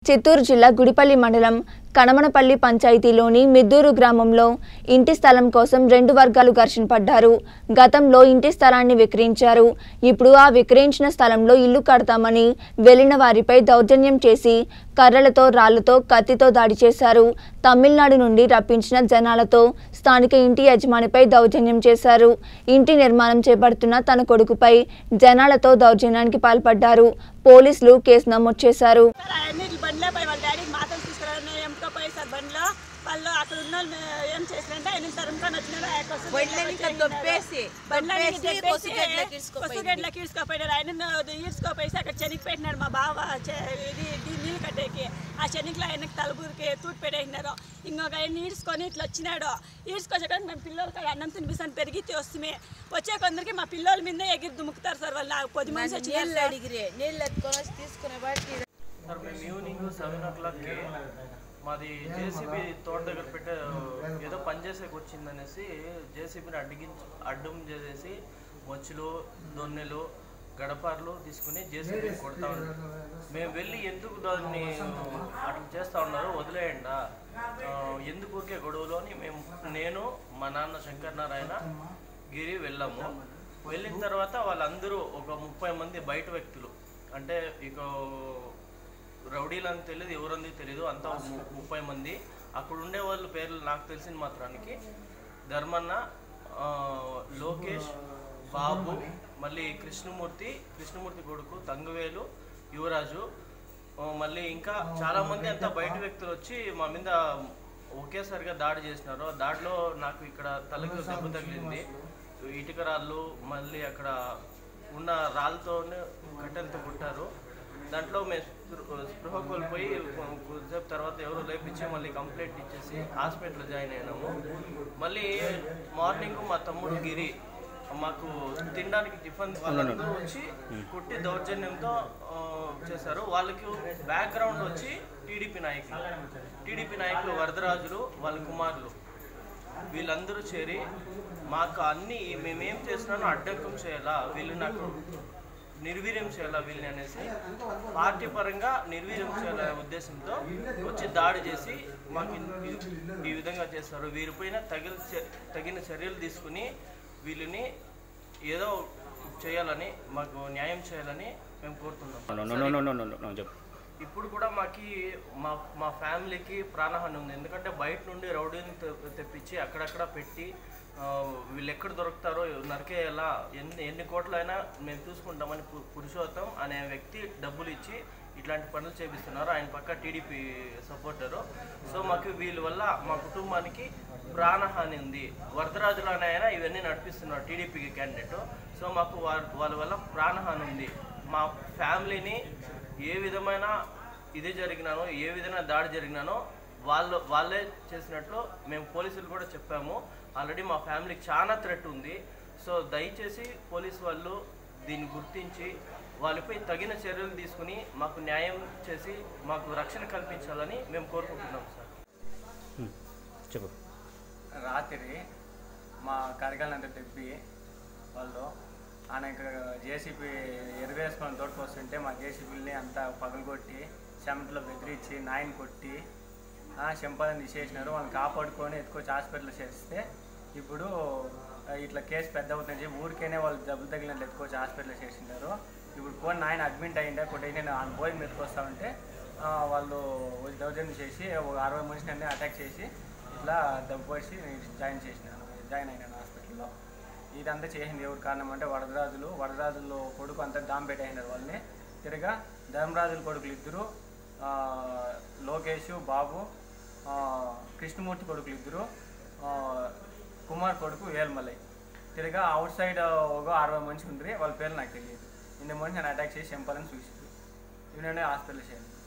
చిత్తూరు జిల్లా గుడిపల్లి మండలం కనమనపల్లి పంచాయతీలోని మిద్దూరు గ్రామంలో ఇంటి స్థలం కోసం రెండు వర్గాలు ఘర్షణ పడ్డారు గతంలో ఇంటి స్థలాన్ని విక్రయించారు ఇప్పుడు ఆ విక్రయించిన స్థలంలో ఇల్లు కడతామని వెళ్లిన వారిపై దౌర్జన్యం చేసి కర్రలతో రాళ్లతో కత్తితో దాడి చేశారు తమిళనాడు నుండి రప్పించిన జనాలతో స్థానిక ఇంటి యజమానిపై దౌర్జన్యం చేశారు ఇంటి నిర్మాణం చేపడుతున్న తన కొడుకుపై జనాలతో దౌర్జన్యానికి పాల్పడ్డారు పోలీసులు కేసు నమోదు చేశారు సార్ అవన్నీ బండ్లో పోయి వాళ్ళ డాడీకి మాత్రం తీసుకురాని ఎంతో పోయి సార్ బండ్లో వాళ్ళు అక్కడ ఉన్న వాళ్ళు ఏం చేసినంటే ఆయన తరుముకొని వచ్చినారు ఆ యొక్క బండ్లని ఇంకా దొబ్బేసి, దొబ్బేసి కొసుగడ్డలోకి ఇడ్చుకోపోయింది. కొసుగడ్లకి ఈడ్చుకోపోయినారు ఆయన ఈడ్చుకోపోయి అక్కడ చెనికి పెట్టినాడు మా బావ చె- ఇది ఇది నీళ్ళు కట్టేకి ఆ చెనికిలో ఆయనకి తలుపురికి తూటి పెట్టేసినారు ఇంకొక ఆయన ఈడ్చుకొని ఇట్లా వచ్చినాడు ఈడ్చుకొచ్చాక మేము పిల్లలకి అన్నం తినిపిస్తాను పెరిగితే వస్తుంది వచ్చే కొందరికి మా పిల్లల మీద ఎగిరి దుముకుతారు సార్ వాళ్ళు ఆ కొద్ది మనిషి నీళ్ళు వచ్చినారు అడిగిరే నీళ్ళు ఎత్తుకొని వచ్చి తీసుకునే వాటికి సార్ మేము ఈవినింగ్ సెవెన్ ఓ క్లాక్కి మాది జేసీబీ తోట దగ్గర పెట్టే ఏదో పని చేసేకి వచ్చిందనేసి జేసీబీని అడ్డగించి అడ్డం చేసేసి మొచ్చులు దొన్నెలు గడపార్లు తీసుకుని జేసీబీ కొడతా ఉన్నారు మేము వెళ్ళి ఎందుకు దాన్ని అట్లా చేస్తూ ఉన్నారు వదిలేయండి ఎందుకు ఊరికే గొడవలు అని మేము నేను మా నాన్న శంకర్ నారాయణ గిరి వెళ్ళాము వెళ్ళిన తర్వాత వాళ్ళందరూ ఒక ముప్పై మంది బయట వ్యక్తులు అంటే ఇక రౌడీలు అని తెలియదు ఎవరంది తెలియదు అంతా ము- ముప్పై మంది అక్కడ ఉండే వాళ్ళ పేర్లు నాకు తెలిసిన మాత్రానికి ధర్మన్న ఆ, లోకేష్ బాబు మళ్ళీ కృష్ణమూర్తి కృష్ణమూర్తి కొడుకు తంగువేలు యువరాజు ఆ, మళ్ళీ ఇంకా చాలా మంది అంతా బయట వ్యక్తులు వచ్చి మా మీద ఒకేసారిగా దాడి చేసినారు ఆ దాడిలో నాకు ఇక్కడ తలకి దెబ్బ తగిలింది ఇటుక రాళ్ళు మళ్ళీ అక్కడ ఉన్న రాళ్ళతోనే కట్టెలతో కొట్టారు దాంట్లో మేము స్పృ- స్పృహ కోల్పోయి కొ- కొద్దిసేపు తర్వాత ఎవరో లేపించి మళ్ళీ కంప్లైంట్ ఇచ్చేసి హాస్పిటల్లో జాయిన్ అయినాము మళ్ళీ మార్నింగ్ మా తమ్ముడు గిరి మాకు తినడానికి టిఫిన్ వాళ్ళందరూ వచ్చి కొట్టి దౌర్జన్యంతో ఆ, చేశారు వాళ్ళకి బ్యాక్గ్రౌండ్ వచ్చి టీడీపీ నాయకులు టీడీపీ నాయకులు వరదరాజులు వాళ్ళ కుమారులు వీళ్ళందరూ చేరి మాకు అన్ని మేమేం చేసినానో అడ్డంకం చేయాలా వీళ్ళు నాకు నిర్వీర్యం చేయాలా వీళ్ళని అనేసి పార్టీ పరంగా నిర్వీర్యం చేయాలనే ఉద్దేశంతో వచ్చి దాడి చేసి మాకు ఈ- ఈ విధంగా చేస్తారు వీరిపైన తగిన చ- తగిన చర్యలు తీసుకుని వీళ్ళని ఏదో చేయాలని మాకు న్యాయం చేయాలని మేము కోరుతున్నాం చెప్పు ఇప్పుడు కూడా మాకి మా మా ఫ్యామిలీకి ప్రాణహాని ఉంది ఎందుకంటే బయట నుండి రౌడీని తె- తెప్పించి అక్కడక్కడ పెట్టి ఆ, వీళ్ళు ఎక్కడ దొరుకుతారో నరికేయాలా ఎన్ని ఎన్ని కోట్లైనా మేము చూసుకుంటామని పు- పురుషోత్తం అనే వ్యక్తి డబ్బులు ఇచ్చి ఇట్లాంటి పనులు చేపిస్తున్నారు ఆయన పక్క టీడీపీ సపోర్టరు సో మాకు వీళ్ళ వల్ల మా కుటుంబానికి ప్రాణహాని ఉంది వరదరాజులు అనే ఆయన ఇవన్నీ నడిపిస్తున్నారు టీడీపీకి క్యాండిడేట్ సో మాకు వాళ్ళ వాళ్ళ వల్ల ప్రాణహాని ఉంది మా ఫ్యామిలీని ఏ విధమైన ఇది జరిగినానో ఏ విధమైన దాడి జరిగినానో వాళ్ళు వాళ్ళే చేసినట్లు మేము పోలీసులు కూడా చెప్పాము ఆల్రెడీ మా ఫ్యామిలీకి చాలా థ్రెట్ ఉంది సో దయచేసి పోలీసు వాళ్ళు దీన్ని గుర్తించి వాళ్ళపై తగిన చర్యలు తీసుకుని మాకు న్యాయం చేసి మాకు రక్షణ కల్పించాలని మేము కోరుకుంటున్నాం సార్ చెప్పు రాత్రి మా కరగాలంతా తెప్పి వాళ్ళు ఆయన జేసీబీ ఎరువేసుకొని తోటకు వస్తుంటే మా జేసీబీని అంతా పగలగొట్టి చెమటలో బెదిరించి నాయని కొట్టి చెంపాలని తీసేసినారు వాళ్ళని కాపాడుకొని ఎత్తుకొచ్చి హాస్పిటల్లో చేస్తే ఇప్పుడు ఆ, ఇట్లా కేసు పెద్ద అవుతుందని చెప్పి ఊరికేనే వాళ్ళు దెబ్బలు తగిలినట్లు ఎత్తుకొచ్చి హాస్పిటల్లో చేసినారు ఇప్పుడు పోయి నాయన అడ్మిట్ అయ్యిండే కొట్టి నేను ఆయన పోయి ఎత్తుకొస్తా ఉంటే ఆ, వాళ్ళు వచ్చి దౌర్జన్యం చేసి ఒక అరవై మనిషిని అటాక్ చేసి ఇట్లా దెబ్బపడి జాయిన్ చేసినాను జాయిన్ అయినాను హాస్పిటల్లో ఇదంతా చేసింది ఎవరు కారణం అంటే వరదరాజులు వరదరాజులు కొడుకు అంతా దాం పెట్టేసినారు వాళ్ళని తిరగా ధర్మరాజుల కొడుకులు ఇద్దరు ఆ, లోకేష్ బాబు ఆ, కృష్ణమూర్తి కొడుకులు ఇద్దరు ఆ, కుమార్ కొడుకు వేల్మలై తిరగా అవుట్ సైడ్ ఒక అరవై మనిషి ఉండ్రి వాళ్ళ పేర్లు నాకు తెలియదు ఇన్ని మనిషి నేను అటాక్ చేసి చంపాలని చూసింది ఇవన్నీ హాస్పిటల్ చేయండి